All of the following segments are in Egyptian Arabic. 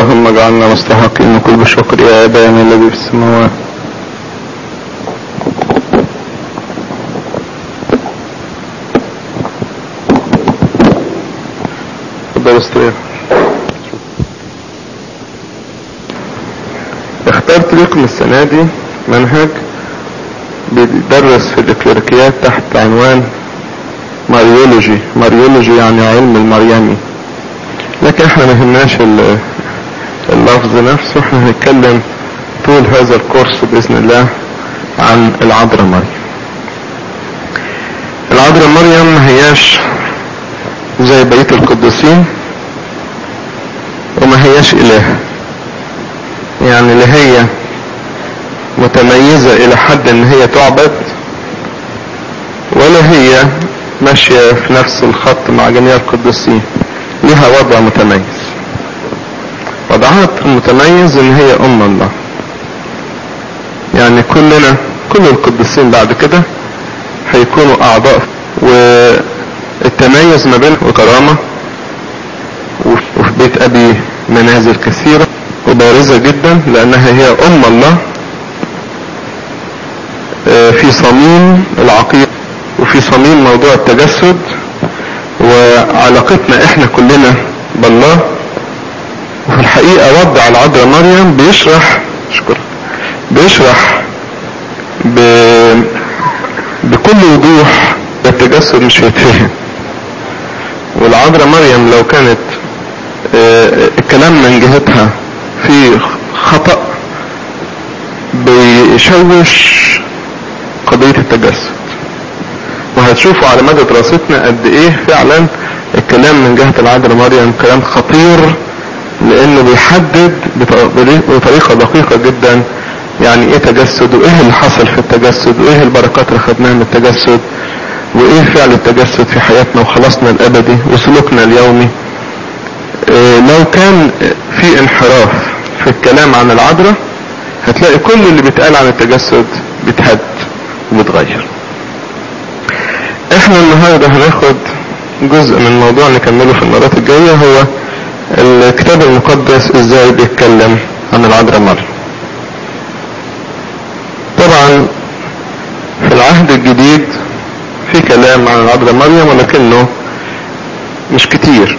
اللهم اجعلنا مستحقين كل شكر يا ابانا الذي في السماوات تفضل استريح اخترت لكم السنة دي منهج بيدرس في الإكليريكيات تحت عنوان ماريولوجي ماريولوجي يعني علم المريمي لكن احنا ما يهمناش ال- اللفظ نفسه احنا هنتكلم طول هذا الكورس بإذن الله عن العذراء مريم العذراء مريم ما هياش زي بقية القديسين وما هياش إله يعني لا هي متميزة إلى حد إن هي تعبد ولا هي ماشية في نفس الخط مع جميع القديسين لها وضع متميز وضعها المتميز إن هي أم الله يعني كلنا كل القديسين بعد كده هيكونوا أعضاء والتميز ما بينهم وكرامة وفي بيت أبي منازل كثيرة وبارزة جدا لأنها هي أم الله آه، في صميم العقيدة وفي صميم موضوع التجسد وعلاقتنا احنا كلنا بالله وفي الحقيقة وضع العذراء مريم بيشرح شكرا بيشرح ب... بكل وضوح التجسد مش هيتفهم والعذراء مريم لو كانت آه، الكلام من جهتها في خطأ بيشوش قضية التجسد وهتشوفوا على مدى دراستنا قد ايه فعلا الكلام من جهة العذراء مريم كلام خطير لانه بيحدد بط- بطريقة دقيقة جدا يعني ايه تجسد وايه اللي حصل في التجسد وايه البركات اللي خدناها من التجسد وايه فعل التجسد في حياتنا وخلاصنا الابدي وسلوكنا اليومي إيه لو كان في انحراف في الكلام عن العذراء هتلاقي كل اللي بيتقال عن التجسد بيتهد وبيتغير احنا النهاردة هناخد جزء من موضوع نكمله في المرات الجاية هو الكتاب المقدس ازاي بيتكلم عن العذراء مريم طبعا في العهد الجديد في كلام عن العذراء مريم ولكنه مش كتير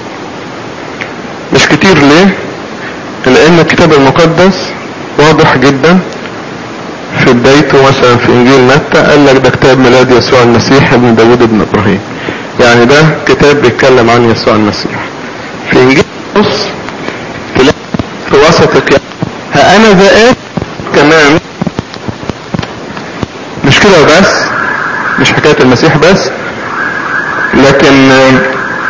مش كتير ليه لان الكتاب المقدس واضح جدا في بدايته مثلا في انجيل متى قال لك ده كتاب ميلاد يسوع المسيح ابن داوود ابن ابراهيم يعني ده كتاب بيتكلم عن يسوع المسيح في انجيل نص تلاقي في وسط الكلام ها انا ذا كمان مش كده وبس مش حكاية المسيح بس لكن آه،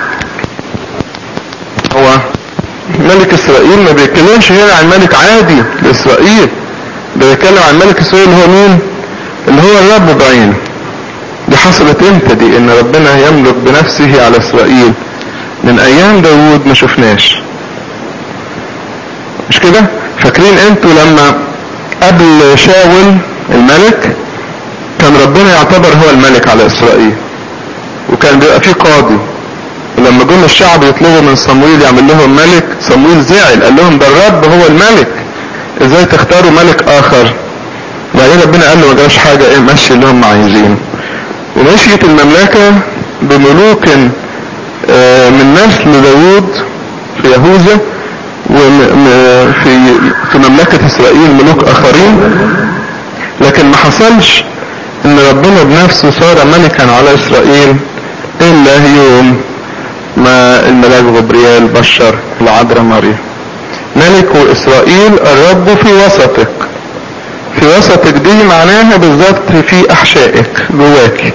هو ملك اسرائيل ما بيتكلمش هنا عن ملك عادي لاسرائيل ده بيتكلم عن ملك اسرائيل اللي هو مين اللي هو الرب بعينه دي حصلت امتى دي ان ربنا يملك بنفسه على اسرائيل من ايام داوود ما شفناش مش كده فاكرين انتوا لما قبل شاول الملك كان ربنا يعتبر هو الملك على اسرائيل وكان بيبقى فيه قاضي ولما جم الشعب يطلبوا من صمويل يعمل لهم ملك صمويل زعل قال لهم ده الرب هو الملك ازاي تختاروا ملك اخر بعدين ربنا قال له ما جراش حاجه ايه مشي اللي هم عايزينه ومشيت المملكه بملوك آه، من نسل داوود في يهوذا وفي في مملكه اسرائيل ملوك اخرين لكن ما حصلش ان ربنا بنفسه صار ملكا على اسرائيل الا يوم ما الملاك غبريال بشر العذراء مريم ملك اسرائيل الرب في وسطك في وسطك دي معناها بالظبط في احشائك جواك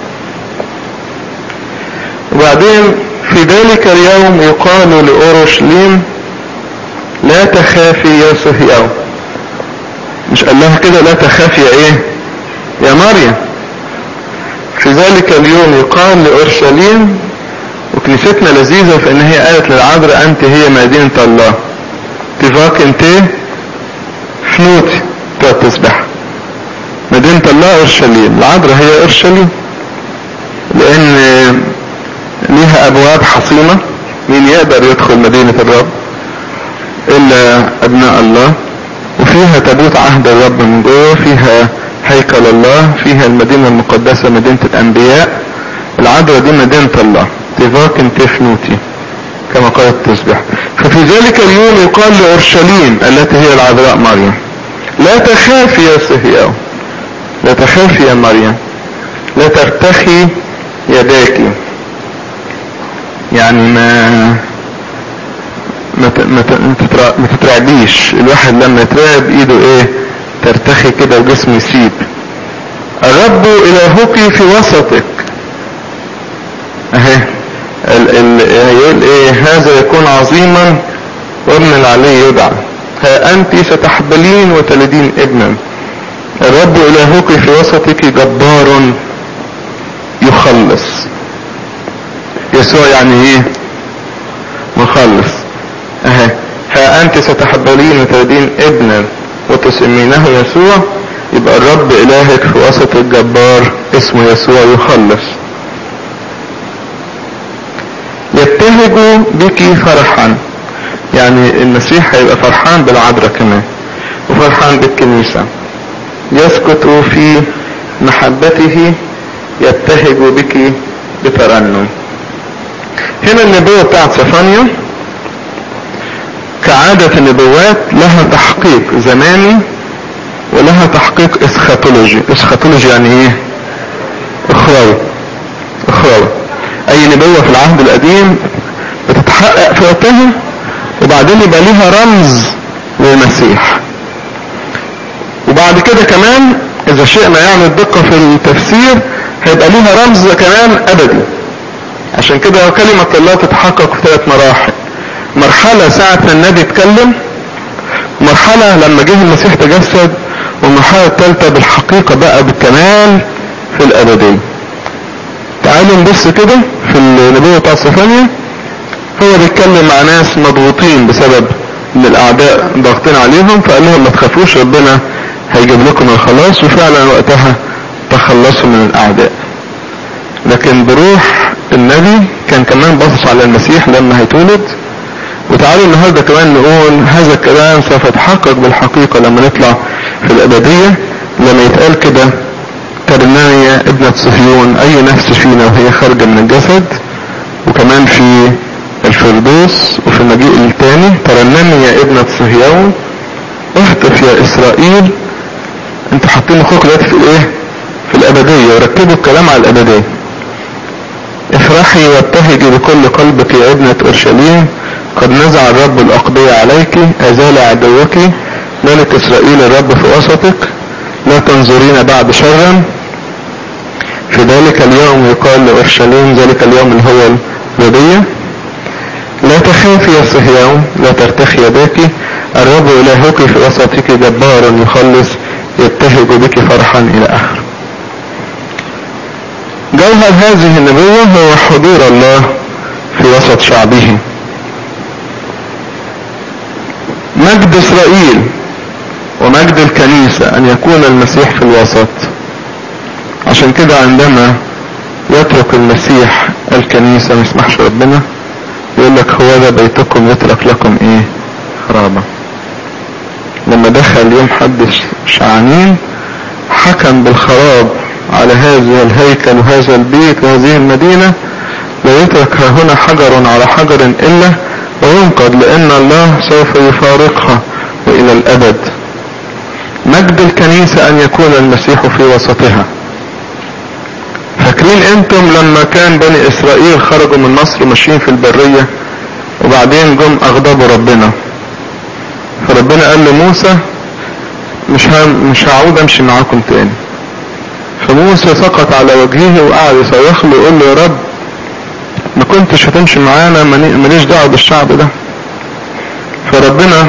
وبعدين في ذلك اليوم يقال لاورشليم لا تخافي يا صهيون مش قال لها كده لا تخافي يا ايه يا مريم في ذلك اليوم يقال لأورشليم وكنيستنا لذيذة في ان هي قالت للعذراء انت هي مدينة الله تفاك انت فنوتي تقعد تسبح مدينة الله اورشليم العذراء هي اورشليم لان ليها ابواب حصينة مين يقدر يدخل مدينة الرب الا ابناء الله وفيها تابوت عهد الرب من جوه فيها هيكل الله فيها المدينة المقدسة مدينة الانبياء العذراء دي مدينة الله تيفاكن تفنوتي كما قال التسبيح ففي ذلك اليوم يقال لأورشليم التي هي العذراء مريم لا تخافي يا صهيون لا تخافي يا مريم لا ترتخي يداك يعني ما ما ما ما تترعبيش الواحد لما يترعب ايده ايه ترتخي كده وجسمه يسيب الرب الهك في وسطك اهي ال ال يقول ايه هذا يكون عظيما وابن العلي يدعى ها انت ستحبلين وتلدين ابنا الرب الهك في وسطك جبار يخلص يسوع يعني ايه مخلص اهي ها انت ستحبلين وتلدين ابنا وتسمينه يسوع يبقى الرب الهك في وسط الجبار اسمه يسوع يخلص يبتهج بك فرحا يعني المسيح هيبقى فرحان بالعذراء كمان وفرحان بالكنيسة يسكت في محبته يبتهج بك بترنم هنا النبوة بتاعت صفانيا كعادة النبوات لها تحقيق زماني ولها تحقيق اسخاتولوجي اسخاتولوجي يعني ايه اخروي اخروي اي نبوة في العهد القديم بتتحقق في وقتها وبعدين يبقى ليها رمز للمسيح وبعد كده كمان اذا شئنا يعني الدقة في التفسير هيبقى ليها رمز كمان ابدي عشان كده كلمة الله تتحقق في ثلاث مراحل مرحلة ساعة ما النبي اتكلم مرحلة لما جه المسيح تجسد والمرحلة الثالثة بالحقيقة بقى بالكمال في الأبدية تعالوا نبص كده في النبوة بتاع صفانيا هو بيتكلم مع ناس مضغوطين بسبب ان الاعداء ضاغطين عليهم فقال لهم ما تخافوش ربنا هيجيب لكم الخلاص وفعلا وقتها تخلصوا من الاعداء لكن بروح النبي كان كمان باصص على المسيح لما هيتولد وتعالوا النهاردة كمان نقول هذا الكلام سوف يتحقق بالحقيقة لما نطلع في الأبدية لما يتقال كده ترنايا ابنة صهيون أي نفس فينا وهي خارجة من الجسد وكمان في الفردوس وفي المجيء الثاني ترنمي يا ابنة صهيون اهتف يا إسرائيل انتوا حاطين مخوك دلوقتي في الايه؟ في الأبدية وركبوا الكلام على الأبدية افرحي وابتهجي بكل قلبك يا ابنة أورشليم قد نزع الرب الأقضية عليك أزال عدوك ملك إسرائيل الرب في وسطك لا تنظرين بعد شرا في ذلك اليوم يقال لأورشليم ذلك اليوم اللي هو الودية لا تخافي يا صهيون لا ترتخي يداك الرب إلهك في وسطك جبار يخلص يبتهج بك فرحا إلى آخر جوهر هذه النبوة هو حضور الله في وسط شعبه مجد إسرائيل ومجد الكنيسة أن يكون المسيح في الوسط عشان كده عندما يترك المسيح الكنيسة ما يسمحش ربنا يقول لك هو ذا بيتكم يترك لكم ايه خرابة لما دخل يوم حد شعانين حكم بالخراب على هذا الهيكل وهذا البيت وهذه المدينة لا يترك هنا حجر على حجر إلا وينقض لأن الله سوف يفارقها وإلى الأبد مجد الكنيسة أن يكون المسيح في وسطها فاكرين انتم لما كان بني اسرائيل خرجوا من مصر ماشيين في البرية وبعدين جم اغضبوا ربنا فربنا قال لموسى مش مش هعود امشي معاكم تاني فموسى سقط على وجهه وقعد يصرخ له يقول له يا رب ما كنتش هتمشي معانا ماليش دعوه بالشعب ده فربنا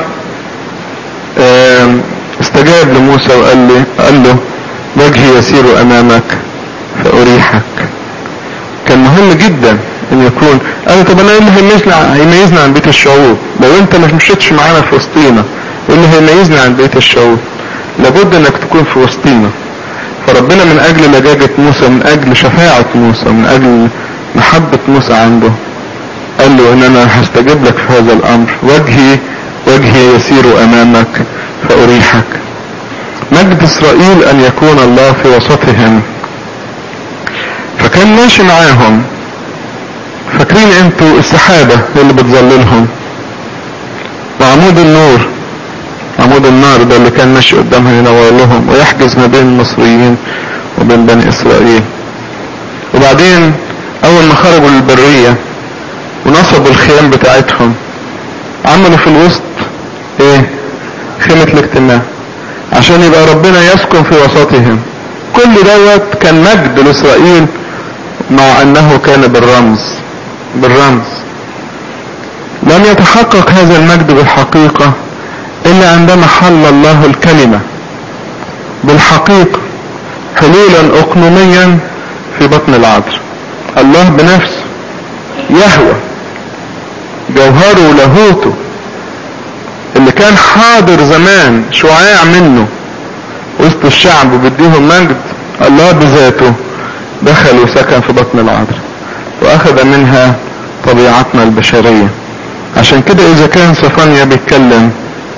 استجاب لموسى وقال لي قال له وجهي يسير امامك فأريحك كان مهم جدا ان يكون قال طب انا ايه اللي هيميزنا هيميزنا عن بيت الشعوب لو انت ما مشيتش معانا في وسطينا ايه اللي هيميزنا عن بيت الشعوب لابد انك تكون في وسطينا فربنا من اجل لجاجة موسى من اجل شفاعة موسى من اجل محبة موسى عنده قال له ان انا هستجيب لك في هذا الامر وجهي وجهي يسير امامك فاريحك مجد اسرائيل ان يكون الله في وسطهم فكان ماشي معاهم فاكرين انتوا السحابة اللي بتظللهم وعمود النور عمود النار ده اللي كان ماشي قدامهم ينور لهم ويحجز ما بين المصريين وبين بني اسرائيل وبعدين اول ما خرجوا للبرية ونصبوا الخيام بتاعتهم عملوا في الوسط ايه خيمة الاجتماع عشان يبقى ربنا يسكن في وسطهم كل دوت كان مجد لاسرائيل مع انه كان بالرمز بالرمز لم يتحقق هذا المجد بالحقيقة الا عندما حل الله الكلمة بالحقيقة حلولا اقنوميا في بطن العذر الله بنفسه يهوى جوهره ولاهوته اللي كان حاضر زمان شعاع منه وسط الشعب وبيديهم مجد الله بذاته دخل وسكن في بطن العذر واخذ منها طبيعتنا البشرية عشان كده اذا كان صفانيا بيتكلم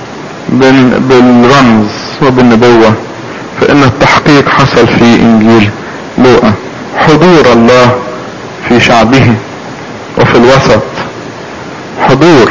بالرمز وبالنبوة فان التحقيق حصل في انجيل لوقا حضور الله في شعبه وفي الوسط حضور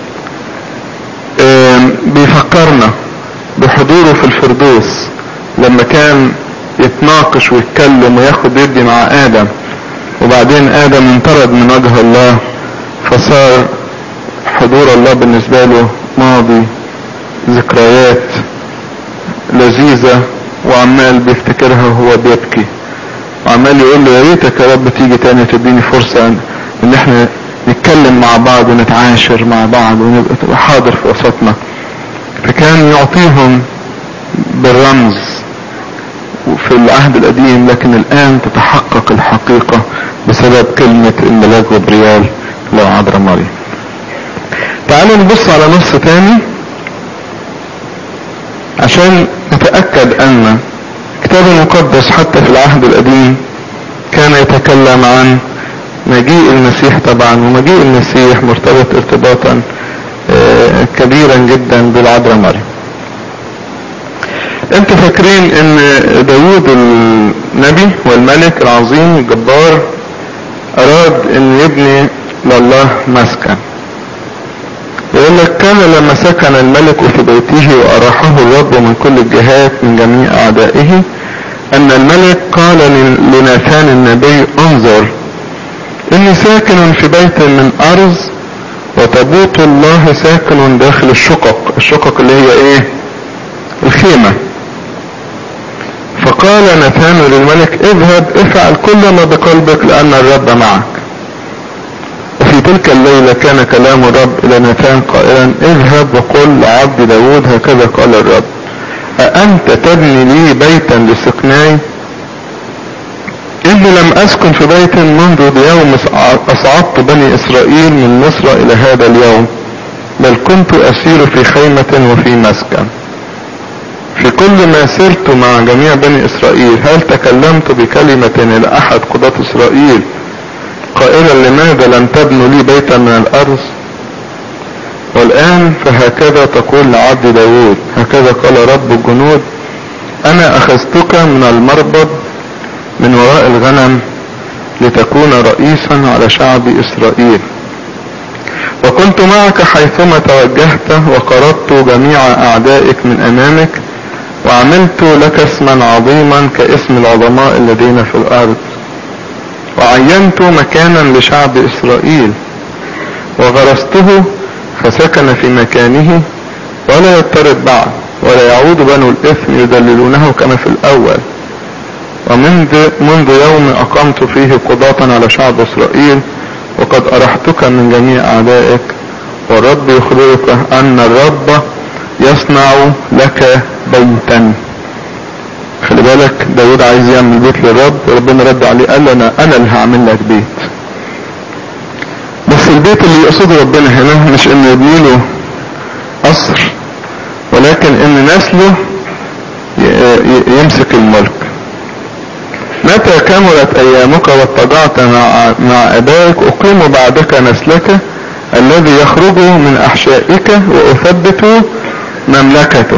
بيفكرنا بحضوره في الفردوس لما كان يتناقش ويتكلم وياخد يدي مع ادم وبعدين ادم انطرد من وجه الله فصار حضور الله بالنسبة له ماضي ذكريات لذيذة وعمال بيفتكرها وهو بيبكي وعمال يقول له يا ريتك يا رب تيجي تاني تديني فرصة ان احنا نتكلم مع بعض ونتعاشر مع بعض ونبقى تبقى حاضر في وسطنا فكان يعطيهم بالرمز في العهد القديم لكن الان تتحقق الحقيقة بسبب كلمة الملاك جبريال لو عذراء مريم تعالوا نبص على نص تاني عشان نتأكد ان الكتاب المقدس حتى في العهد القديم كان يتكلم عن مجيء المسيح طبعا ومجيء المسيح مرتبط ارتباطا كبيرا جدا بالعذراء مريم انتوا فاكرين ان داوود النبي والملك العظيم الجبار اراد ان يبني لله مسكن يقول لك كان لما سكن الملك في بيته وأراحه الرب من كل الجهات من جميع أعدائه أن الملك قال لناثان النبي انظر إني ساكن في بيت من أرض وتابوت الله ساكن داخل الشقق الشقق اللي هي إيه الخيمة فقال ناثان للملك اذهب افعل كل ما بقلبك لأن الرب معك وفي تلك الليلة كان كلام الرب إلى ناثان قائلا اذهب وقل لعبد داود هكذا قال الرب أأنت تبني لي بيتا لسكناي إني لم أسكن في بيت منذ يوم أصعدت بني إسرائيل من مصر إلى هذا اليوم بل كنت أسير في خيمة وفي مسكن في كل ما سرت مع جميع بني إسرائيل هل تكلمت بكلمة إلى أحد قضاة إسرائيل قائلا لماذا لم تبنوا لي بيتا من الأرض والآن فهكذا تقول لعبد داود هكذا قال رب الجنود أنا أخذتك من المربض من وراء الغنم لتكون رئيسا على شعب إسرائيل وكنت معك حيثما توجهت وقرضت جميع أعدائك من أمامك وعملت لك اسما عظيما كاسم العظماء الذين في الأرض وعينت مكانا لشعب إسرائيل وغرسته فسكن في مكانه ولا يضطرب بعد ولا يعود بنو الإثم يدللونه كما في الأول ومنذ منذ يوم أقمت فيه قضاة على شعب إسرائيل وقد أرحتك من جميع أعدائك والرب يخبرك أن الرب يصنع لك بيتا خلي بالك داود عايز يعمل بيت للرب وربنا رد عليه قال له انا انا اللي هعمل لك بيت بس البيت اللي يقصده ربنا هنا مش انه يبني له قصر ولكن ان نسله يمسك الملك متى كملت ايامك واتضعت مع, مع ابائك اقيم بعدك نسلك الذي يخرج من احشائك واثبت مملكته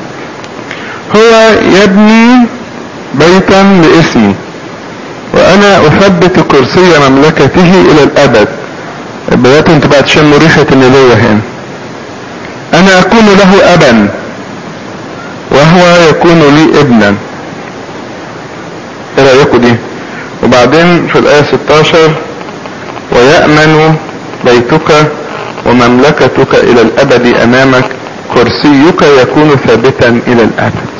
هو يبني بيتا لاسمي وانا اثبت كرسي مملكته الى الابد بدأت انت بقى تشم ريحة النبوة هنا انا اكون له ابا وهو يكون لي ابنا ايه رأيكم دي وبعدين في الآية 16 ويأمن بيتك ومملكتك إلى الأبد أمامك كرسيك يكون ثابتا إلى الأبد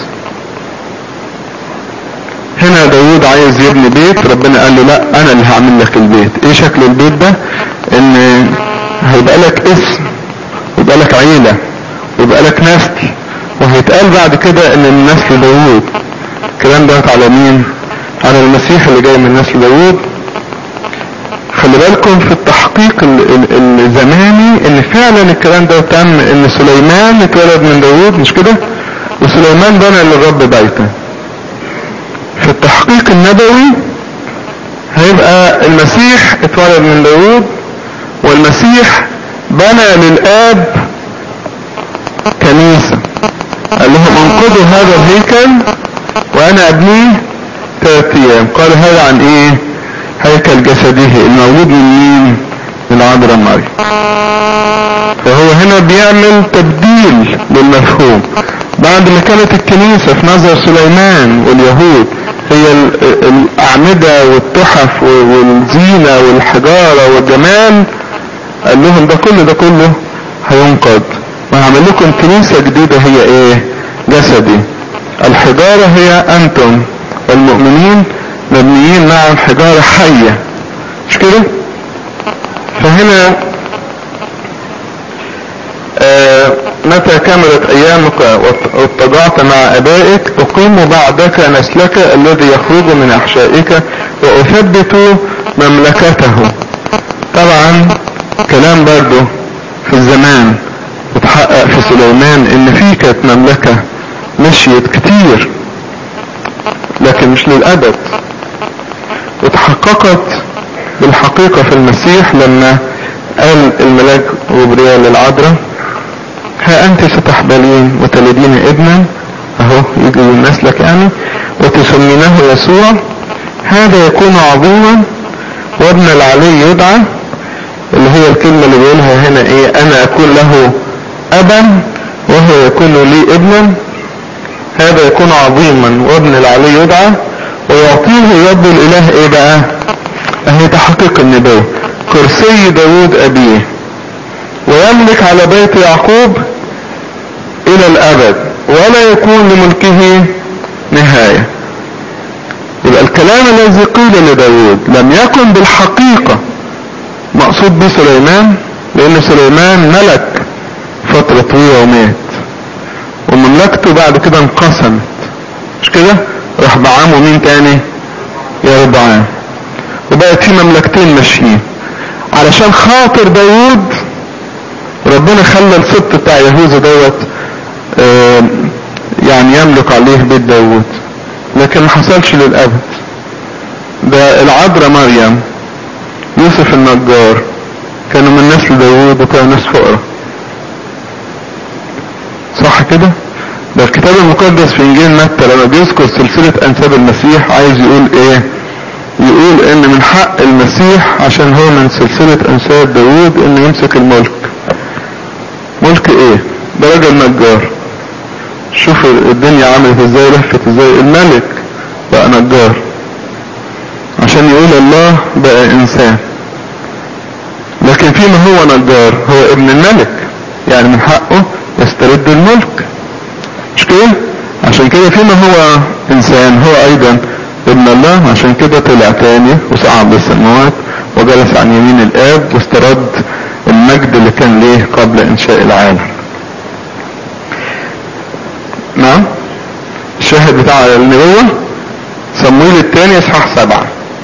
هنا داود عايز يبني بيت ربنا قال له لا انا اللي هعمل لك البيت ايه شكل البيت ده ان هيبقى لك اسم ويبقى لك عيلة ويبقى لك نسل وهيتقال بعد كده ان من نسل داود الكلام ده على مين على المسيح اللي جاي من نسل داود خلي بالكم في التحقيق الزماني ان فعلا الكلام ده تم ان سليمان اتولد من داود مش كده وسليمان بنى للرب بيتا في التحقيق النبوي هيبقى المسيح اتولد من داود والمسيح بنى للآب كنيسة قال لهم انقذوا هذا الهيكل وانا ابنيه ثلاث ايام قال هذا عن ايه هيكل جسده المولود من مين من العذراء مريم فهو هنا بيعمل تبديل للمفهوم بعد ما كانت الكنيسة في نظر سليمان واليهود هي الأعمدة والتحف والزينة والحجارة والجمال قال لهم ده كله ده كله هينقض وهعمل لكم كنيسة جديدة هي ايه جسدي الحجارة هي انتم والمؤمنين مبنيين مع حجارة حية مش كده فهنا آه متى كملت ايامك واتضعت مع ابائك اقيم بعدك نسلك الذي يخرج من احشائك واثبت مملكته طبعا كلام برضه في الزمان اتحقق في سليمان ان في كانت مملكة مشيت كتير لكن مش للابد وتحققت بالحقيقة في المسيح لما قال الملاك غبريال للعذراء ها انت ستحبلين وتلدين ابنا اهو يجي نسلك يعني وتسمينه يسوع هذا يكون عظيما وابن العلي يدعى اللي هي الكلمة اللي بيقولها هنا ايه انا اكون له ابا وهو يكون لي ابنا هذا يكون عظيما وابن العلي يدعى ويعطيه رب الاله ايه بقى اهي تحقيق النبوة كرسي داود ابيه ويملك على بيت يعقوب الى الابد ولا يكون لملكه نهاية يبقى الكلام الذي قيل لداود لم يكن بالحقيقة مقصود به سليمان لان سليمان ملك فترة طويلة ومات ومملكته بعد كده انقسمت مش كده راح بعام ومين تاني يا ربعام وبقت في مملكتين ماشيين علشان خاطر داود ربنا خلى السبط بتاع يهوذا دوت اه يعني يملك عليه بيت داود لكن ما حصلش للابد ده العذراء مريم يوسف النجار كانوا من نسل داود وكانوا ناس فقراء صح كده ده الكتاب المقدس في انجيل متى لما بيذكر سلسلة انساب المسيح عايز يقول ايه يقول ان من حق المسيح عشان هو من سلسلة انساب داود انه يمسك الملك ملك ايه ده راجل نجار شوف الدنيا عملت ازاي لفت ازاي الملك بقى نجار عشان يقول الله بقى انسان لكن فيما هو نجار هو ابن الملك يعني من حقه يسترد الملك مش كده عشان كده فيما هو انسان هو ايضا ابن الله عشان كده طلع تاني وصعد للسماوات وجلس عن يمين الاب واسترد المجد اللي كان ليه قبل انشاء العالم نعم الشاهد بتاع النبوة صمويل الثاني اصحاح سبعة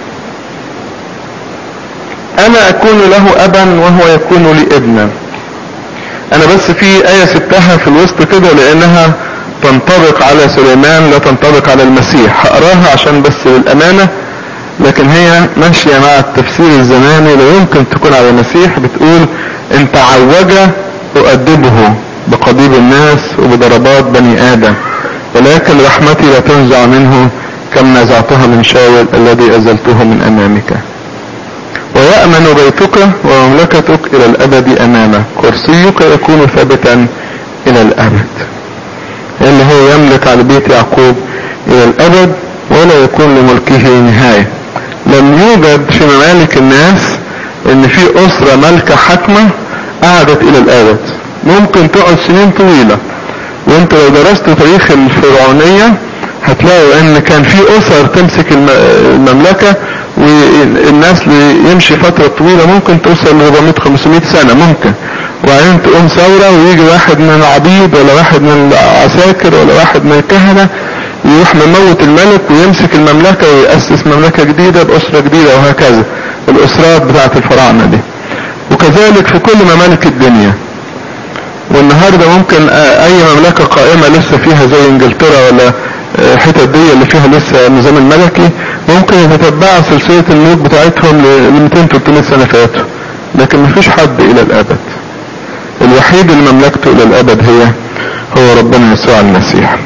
انا اكون له ابا وهو يكون لي ابنا انا بس في اية سبتها في الوسط كده لانها تنطبق على سليمان لا تنطبق على المسيح هقراها عشان بس للامانة لكن هي ماشية مع التفسير الزماني لا يمكن تكون على المسيح بتقول ان تعوج اؤدبه بقضيب الناس وبضربات بني ادم ولكن رحمتي لا تنزع منه كم نزعتها من شاول الذي ازلته من امامك ويأمن بيتك ومملكتك الى الابد امامك كرسيك يكون ثابتا الى الابد اللي هو يملك على بيت يعقوب الى الابد ولا يكون لملكه نهاية لم يوجد في ممالك الناس ان في اسرة مالكة حاكمة قعدت الى الابد ممكن تقعد سنين طويلة وانت لو درست تاريخ الفرعونية هتلاقوا ان كان في اسر تمسك المملكة والناس اللي يمشي فترة طويلة ممكن توصل ل 400 500 سنة ممكن وبعدين تقوم ثورة ويجي واحد من العبيد ولا واحد من العساكر ولا واحد من الكهنة يروح مموت الملك ويمسك المملكة ويأسس مملكة جديدة بأسرة جديدة وهكذا الأسرات بتاعت الفراعنة دي وكذلك في كل ممالك الدنيا والنهاردة ممكن اي مملكة قائمة لسه فيها زي انجلترا ولا حتت دي اللي فيها لسه النظام الملكي ممكن يتتبعوا سلسلة الملوك بتاعتهم ل 200 300 سنة فاتوا لكن مفيش حد الى الابد الوحيد اللي مملكته الى الابد هي هو ربنا يسوع المسيح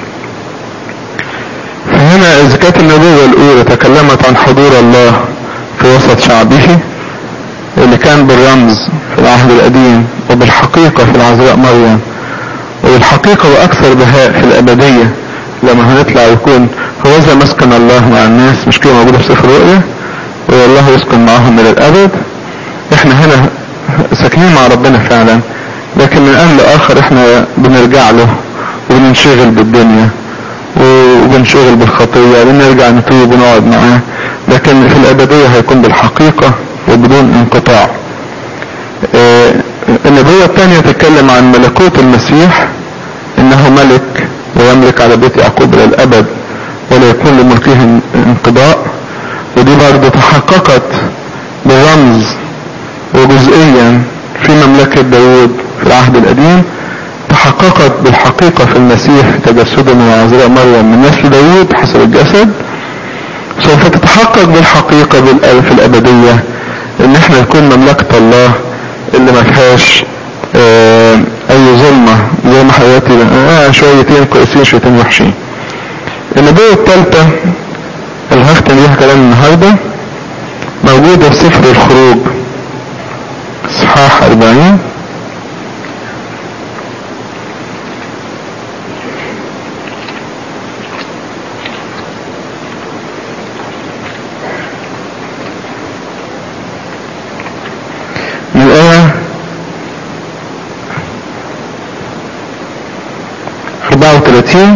فهنا اذا كانت النبوة الاولى تكلمت عن حضور الله في وسط شعبه اللي كان بالرمز في العهد القديم وبالحقيقة في العذراء مريم وبالحقيقة واكثر بهاء في الابدية لما هنطلع يكون هو ذا مسكن الله مع الناس مش كده موجودة في سفر الرؤيا والله يسكن معهم الى الابد احنا هنا ساكنين مع ربنا فعلا لكن من ان لاخر احنا بنرجع له وبننشغل بالدنيا وبنشغل بالخطية بنرجع نتوب ونقعد معاه لكن في الابدية هيكون بالحقيقة وبدون انقطاع اه النبوة الثانية تتكلم عن ملكوت المسيح انه ملك ويملك على بيت يعقوب الى الابد ولا يكون لملكه انقضاء ودي برضه تحققت بالرمز وجزئيا في مملكة داود في العهد القديم تحققت بالحقيقة في المسيح في تجسده من العذراء مريم من نسل داود حسب الجسد سوف تتحقق بالحقيقة في الأبدية ان احنا نكون مملكة الله اللي ما فيهاش اه اي ظلمة زي ما حياتي اه شويتين كويسين شويتين وحشين النبوة الثالثة اللي هختم بيها كلام النهاردة موجودة في سفر الخروج اصحاح 40 من الآية 34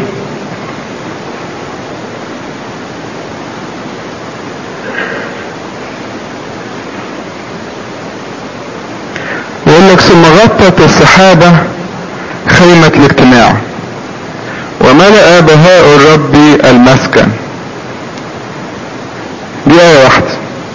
يقول لك ثم غطت السحابة خيمة الاجتماع وملأ بهاء الرب المسكن دي آية واحدة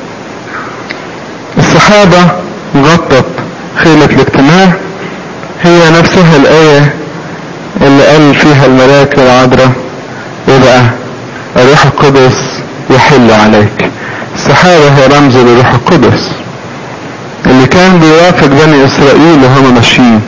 السحابة غطت خيمة الاجتماع هي نفسها الآية اللي قال فيها الملاك العذراء ايه بقى الروح القدس يحل عليك السحابة هي رمز للروح القدس اللي كان بيوافق بني اسرائيل وهم ماشيين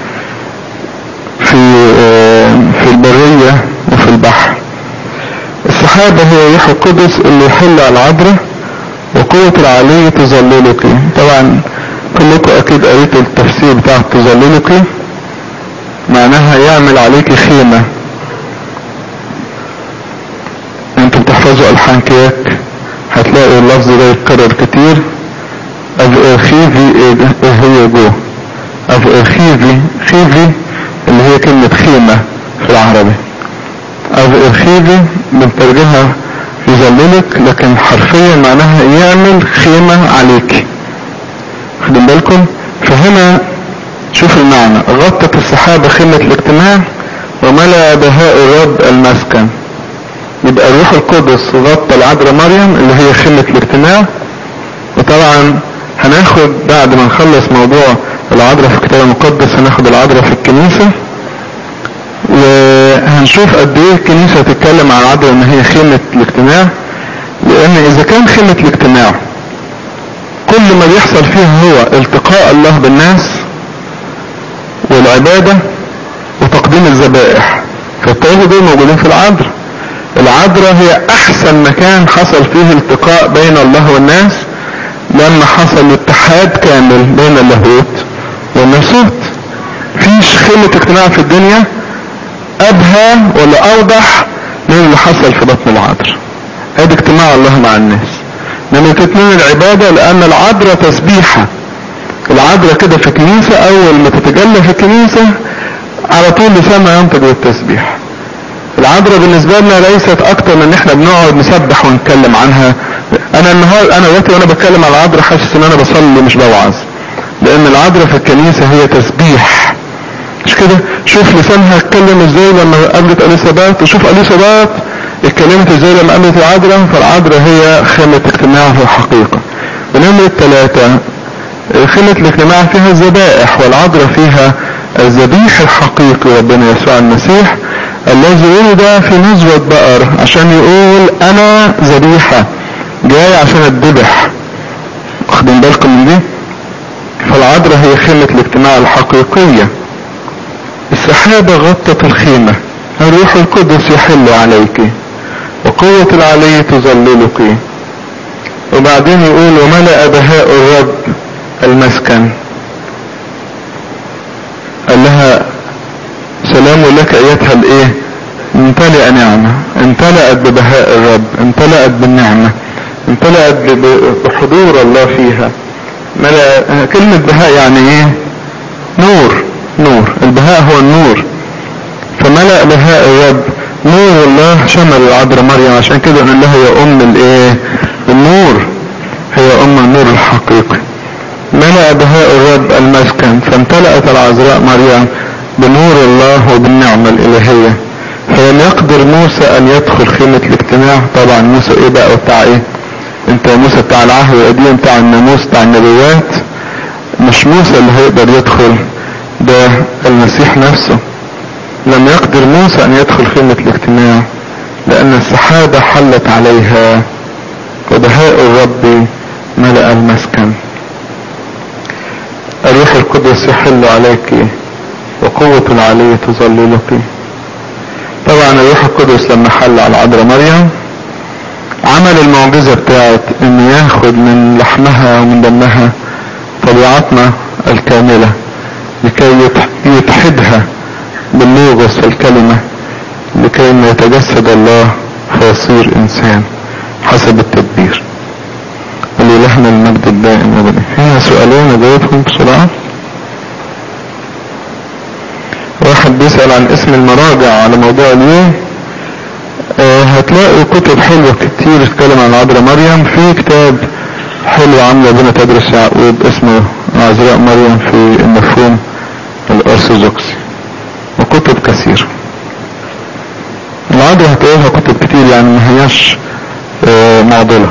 في في البرية وفي البحر السحابة هي روح القدس اللي يحل على العذراء وقوة العلي تظللك طبعا كلكم اكيد قريتوا التفسير بتاع تظللك معناها يعمل عليك خيمة انتوا بتحفظوا الحان كياك هتلاقوا اللفظ ده يتكرر كتير اف ارخيفي ايه هي جو اف ارخيفي خيفي اللي هي كلمة خيمة في العربي اف ارخيفي بنترجمها يظللك لكن حرفيا معناها يعمل خيمة عليك خدين بالكم فهنا شوف المعنى غطت السحابة خيمة الاجتماع وملأ بهاء الرب المسكن يبقى الروح القدس غطى العذراء مريم اللي هي خيمة الاجتماع وطبعا هناخد بعد ما نخلص موضوع العذراء في الكتاب المقدس هناخد العذراء في الكنيسة وهنشوف قد ايه الكنيسة تتكلم عن العذراء ان هي خيمة الاجتماع لان اذا كان خيمة الاجتماع كل ما بيحصل فيها هو التقاء الله بالناس العبادة وتقديم الذبائح فالثلاثة دول موجودين في العذراء العذراء هي احسن مكان حصل فيه التقاء بين الله والناس لما حصل اتحاد كامل بين اللاهوت والناسوت فيش خيمة اجتماع في الدنيا ابهى ولا اوضح من اللي حصل في بطن العذراء ادي اجتماع الله مع الناس نمرة اتنين العبادة لان العذراء تسبيحة العذراء كده في الكنيسة اول ما تتجلى في الكنيسة على طول لسانها ينطق بالتسبيح العذراء بالنسبة لنا ليست اكتر من ان احنا بنقعد نسبح ونتكلم عنها انا النهار انا دلوقتي وانا بتكلم على العذراء حاسس ان انا بصلي مش بوعظ لان العذراء في الكنيسة هي تسبيح مش كده شوف لسانها اتكلم ازاي لما قابلت اليسابات وشوف اليسابات اتكلمت ازاي لما قابلت العذراء فالعذراء هي خيمة اجتماع في الحقيقة ونمرة ثلاثة خيمة الاجتماع فيها الذبائح والعذراء فيها الذبيح الحقيقي ربنا يسوع المسيح الذي ولد في نزوة بقر عشان يقول انا ذبيحة جاي عشان الذبح واخدين بالكم من دي فالعذراء هي خيمة الاجتماع الحقيقية السحابة غطت الخيمة الروح القدس يحل عليك وقوة العلي تظللك وبعدين يقول وملأ بهاء الرب المسكن قال لها سلام لك ايتها الايه امتلأ نعمة امتلأت ببهاء الرب امتلأت بالنعمة امتلأت بحضور الله فيها ملأ كلمة بهاء يعني ايه نور نور البهاء هو النور فملأ بهاء الرب نور الله شمل العذراء مريم عشان كده قال لها يا ام الايه النور هي ام النور الحقيقي ملأ بهاء الرب المسكن فامتلأت العذراء مريم بنور الله وبالنعمة الإلهية فلم يقدر موسى أن يدخل خيمة الاجتماع طبعا موسى إيه بقى وبتاع إيه أنت موسى بتاع العهد القديم بتاع الناموس بتاع النبوات مش موسى اللي هيقدر يدخل ده المسيح نفسه لم يقدر موسى أن يدخل خيمة الاجتماع لأن السحابة حلت عليها وبهاء الرب ملأ المسكن الروح القدس يحل عليك وقوة العلي تظللك طبعا الروح القدس لما حل على عذراء مريم عمل المعجزة بتاعت انه ياخد من لحمها ومن دمها طبيعتنا الكاملة لكي يتحدها باللوغس والكلمة لكي ما يتجسد الله فيصير انسان حسب التدبير ولإلهنا المجد الدائم وبني هنا سؤالين اجاوبهم بسرعة واحد بيسأل عن اسم المراجع على موضوع اليوم آه هتلاقوا كتب حلوة كتير تتكلم عن عذراء مريم في كتاب حلو عامله بنا تدرس يعقوب اسمه عذراء مريم في المفهوم الارثوذكسي وكتب كثيرة العذراء هتلاقيها كتب كتير يعني ما هياش آه معضلة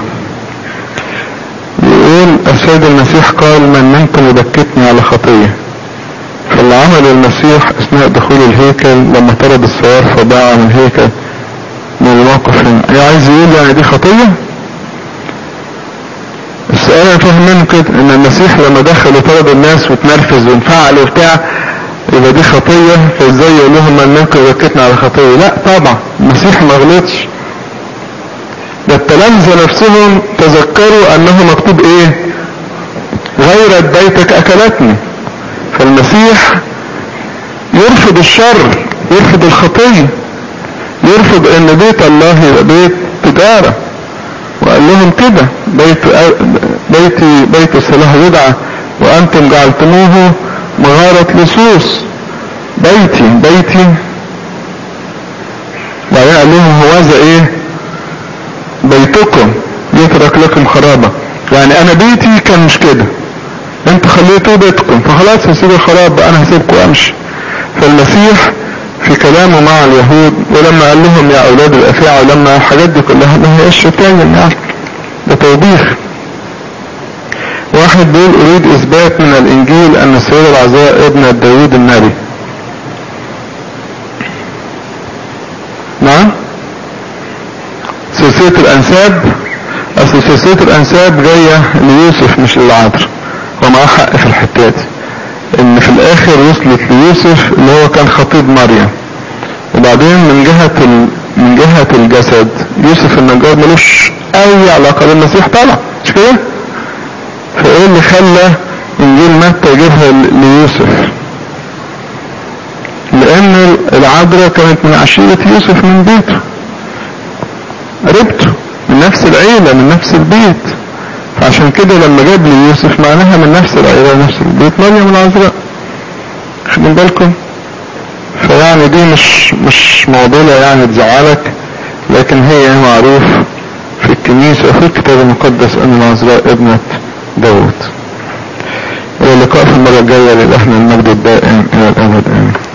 يقول السيد المسيح قال من منكم يبكتني على خطيه فاللي عمل المسيح اثناء دخول الهيكل لما طرد السوار فباع من الهيكل من الموقف هنا ايه عايز يقول يعني دي خطية السؤال انا فاهم منه كده ان المسيح لما دخل وطرد الناس وتنرفز وانفعل وبتاع يبقى دي خطية فازاي يقول لهم من منكم يبكتنا على خطية لا طبعا المسيح ما غلطش ده التلامذة نفسهم تذكروا انه مكتوب ايه غيرت بيتك اكلتني فالمسيح يرفض الشر يرفض الخطية يرفض ان بيت الله يبقى بيت تجارة وقال لهم كده بيت بيتي بيت الصلاح يدعى وانتم جعلتموه مغارة لصوص بيتي بيتي وبعدين قال لهم هوذا ايه بيتكم يترك لكم خرابة يعني انا بيتي كان مش كده انتوا خليتوه بيتكم فخلاص هسيب الخراب بقى انا هسيبكم امشي فالمسيح في كلامه مع اليهود ولما قال لهم يا اولاد الافاعي ولما الحاجات دي كلها ما هيش شتايم يعني ده توبيخ واحد بيقول اريد اثبات من الانجيل ان السيدة العذراء ابنة داوود النبي نعم سلسلة الانساب اصل سلسلة الانساب جاية ليوسف مش للعذراء ومعاه حق في الحتات ان في الاخر وصلت ليوسف اللي هو كان خطيب مريم وبعدين من جهة ال... من جهة الجسد يوسف النجار ملوش اي علاقة بالمسيح طبعا مش كده فايه اللي خلى انجيل متى يجيبها ل- ليوسف لان العذراء كانت من عشيرة يوسف من بيته قريبته من نفس العيلة من نفس البيت فعشان كده لما جاب لي يوسف معناها من نفس العيلة نفس البيت مريم العذراء خدوا بالكم فيعني دي مش مش معضلة يعني تزعلك لكن هي معروف في الكنيسة وفي الكتاب المقدس ان العذراء ابنة داود الى اللقاء في المرة الجاية لله المجد الدائم الى الابد امين